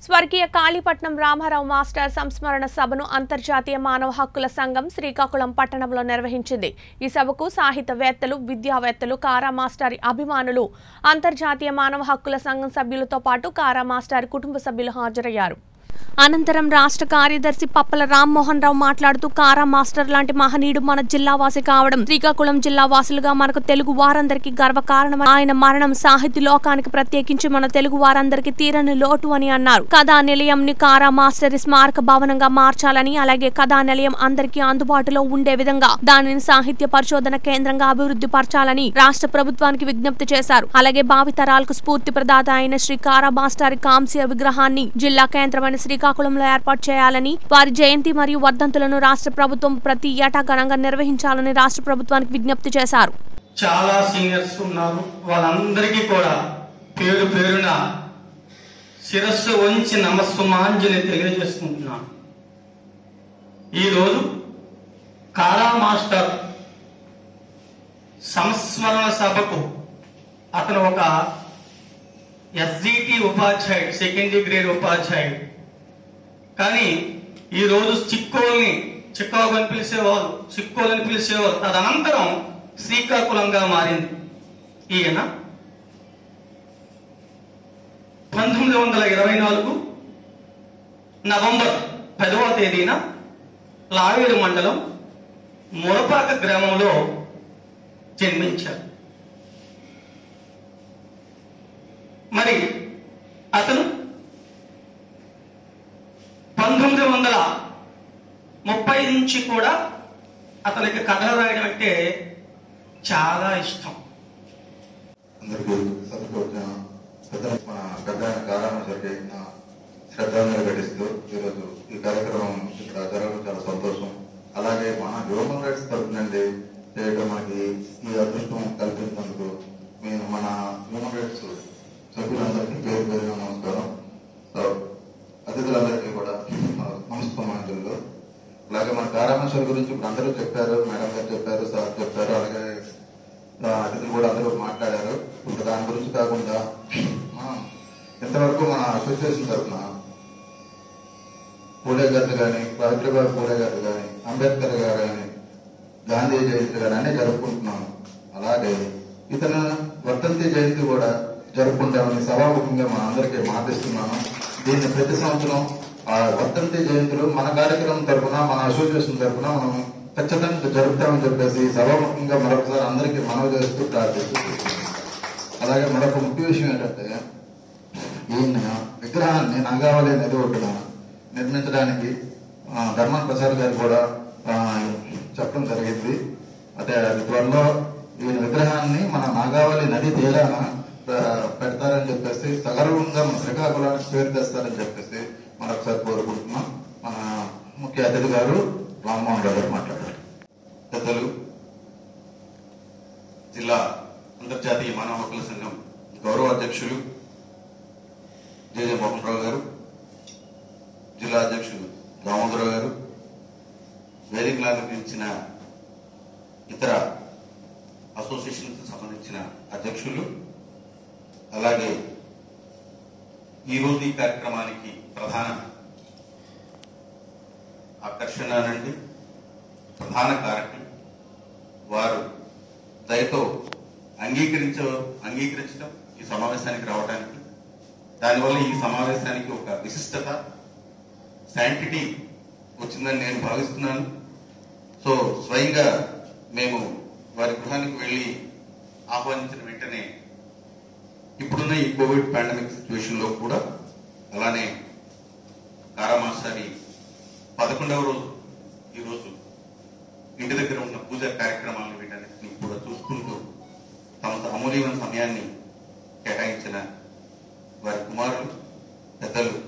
స్వర్గీయ కాళీపట్నం రామారావు మాస్టర్ సంస్మరణ సభను అంతర్జాతీయ మానవ హక్కుల సంఘం శ్రీకాకుళం పట్టణంలో నిర్వహించింది ఈ సభకు సాహిత్యవేత్తలు విద్యావేత్తలు కారా మాస్టారి అభిమానులు అంతర్జాతీయ మానవ హక్కుల సంఘం సభ్యులతో పాటు కారా మాస్టారి కుటుంబ సభ్యులు హాజరయ్యారు అనంతరం రాష్ట్ర కార్యదర్శి పప్పల రామ్మోహన్ రావు మాట్లాడుతూ కారా మాస్టర్ లాంటి మహనీయుడు మన జిల్లా వాసి కావడం శ్రీకాకుళం జిల్లా వాసులుగా మనకు తెలుగు వారందరికీ గర్వకారణం ఆయన మరణం సాహిత్య లోకానికి ప్రత్యేకించి మన తెలుగు వారందరికీ తీరని లోటు అని అన్నారు కథా నిలయంని కారా మాస్టర్ స్మారక భవనంగా మార్చాలని అలాగే కథా నిలయం అందరికీ అందుబాటులో ఉండే విధంగా దానిని సాహిత్య పరిశోధన కేంద్రంగా అభివృద్ధి పరచాలని రాష్ట్ర ప్రభుత్వానికి విజ్ఞప్తి చేశారు అలాగే భావితరాలకు స్ఫూర్తి ప్రదాత అయిన శ్రీ కారా మాస్టారి కాంస్య విగ్రహాన్ని జిల్లా కేంద్రమైన శ్రీకాకుళంలో ఏర్పాటు చేయాలని వారి జయంతి మరియు వర్ధంతులను రాష్ట్ర ప్రభుత్వం ప్రతి ఏటా ఘనంగా నిర్వహించాలని రాష్ట్ర ప్రభుత్వానికి విజ్ఞప్తి చేశారు చాలా సీనియర్స్ ఉన్నారు వాళ్ళందరికీ కూడా పేరు పేరున శిరస్సు వంచి నమస్సుమాంజలి తెలియజేసుకుంటున్నాను ఈరోజు కారా మాస్టర్ సంస్మరణ సభకు అతను ఒక ఎస్జిటి ఉపాధ్యాయుడు సెకండ్ గ్రేడ్ ఉపాధ్యాయుడు కానీ ఈరోజు చిక్కోల్ని చిక్కోలు అని పిలిచేవారు చిక్కోలని పిలిచేవారు తదనంతరం శ్రీకాకుళంగా మారింది ఈయన పంతొమ్మిది వందల ఇరవై నాలుగు నవంబర్ పదవ తేదీన లావేడు మండలం మురపాక గ్రామంలో జన్మించారు మరి అతను పంతొమ్మిది వందల ముప్పై నుంచి కూడా అతనికి కథలు రాయడం అంటే చాలా ఇష్టం అందరికీ సత్కరించిన పెద్ద మన పెద్ద కారణం జరిగిన శ్రద్ధాంజలి ఘటిస్తూ ఈరోజు ఈ కార్యక్రమం ఇక్కడ జరగడం చాలా సంతోషం అలాగే మన హ్యూమన్ రైట్స్ తరఫు నుండి చేయడం మనకి ఈ అదృష్టం కల్పించినందుకు మేము మన హ్యూమన్ రైట్స్ సభ్యులందరికీ పేరు పేరుగా నమస్కారం సో అతిథులందరికీ కూడా నమస్కారాలు అలాగే మన కారామేశ్వర్ గురించి ఇప్పుడు అందరూ చెప్పారు మేడం గారు చెప్పారు సార్ చెప్పారు అలాగే ఆ, అతిథులు కూడా అందరూ మాట్లాడారు ఇప్పుడు దాని గురించి కాకుండా మనం ఇంతవరకు మన అసోసియేషన్ తరఫున పూలే గారు కానీ సావిత్రిబాయి పూలే గారు కానీ అంబేద్కర్ గారు కానీ గాంధీ జయంతి కానీ అన్ని జరుపుకుంటున్నాము అలాగే ఇతను వర్ధంతి జయంతి కూడా జరుపుకుంటామని సభాముఖంగా మన అందరికీ మాటిస్తున్నాను దీన్ని ప్రతి సంవత్సరం ఆ వర్ధంతి జయంతులు మన కార్యక్రమం తరఫున మన అసోసియేషన్ తరఫున మనం ఖచ్చితంగా జరుపుతామని చెప్పేసి సభాముఖంగా మరొకసారి అందరికీ మనవి చేస్తూ ప్రార్థిస్తున్నాను అలాగే మరొక ముఖ్య విషయం ఏంటంటే ఈయన విగ్రహాన్ని నాగావళి నది ఒడ్డున నిర్మించడానికి ఆ, ధర్మన్ ప్రసాద్ గారు కూడా ఆ, చెప్పడం జరిగింది అదే అది త్వరలో ఈయన విగ్రహాన్ని మన నాగావళి నది తీరాన ఆ, పెడతారని చెప్పేసి సగర్వంగా మన శ్రీకాకుళానికి పేరు తెస్తారని చెప్పేసి మరొకసారి కోరుకుంటున్నాం మన ముఖ్య అతిథి గారు రామ్మోహన్ రావు గారు మాట్లాడారు పెద్దలు జిల్లా అంతర్జాతీయ మానవ హక్కుల సంఘం గౌరవ అధ్యక్షులు జేజే మోహన్ రావు గారు జిల్లా అధ్యక్షులు దామోదరరావు గారు వేదికలు అలంకరించిన ఇతర అసోసియేషన్కి సంబంధించిన అధ్యక్షులు అలాగే ఈరోజు ఈ కార్యక్రమానికి ప్రధాన ఆకర్షణ నుండి ప్రధాన కారకులు వారు దయతో అంగీకరించ అంగీకరించడం ఈ సమావేశానికి రావడానికి దానివల్ల ఈ సమావేశానికి ఒక విశిష్టత శాంటిటీ వచ్చిందని నేను భావిస్తున్నాను సో స్వయంగా మేము వారి గృహానికి వెళ్ళి ఆహ్వానించిన వెంటనే ఇప్పుడున్న ఈ కోవిడ్ పాండమిక్ సిచ్యువేషన్ లో కూడా అలానే కారామాసారి పదకొండవ రోజు ఈ రోజు ఇంటి దగ్గర ఉన్న పూజా కార్యక్రమాలను వీటన్నిటిని కూడా చూసుకుంటూ తమ అమూల్యమైన సమయాన్ని కేటాయించిన వారి కుమారులు పెద్దలు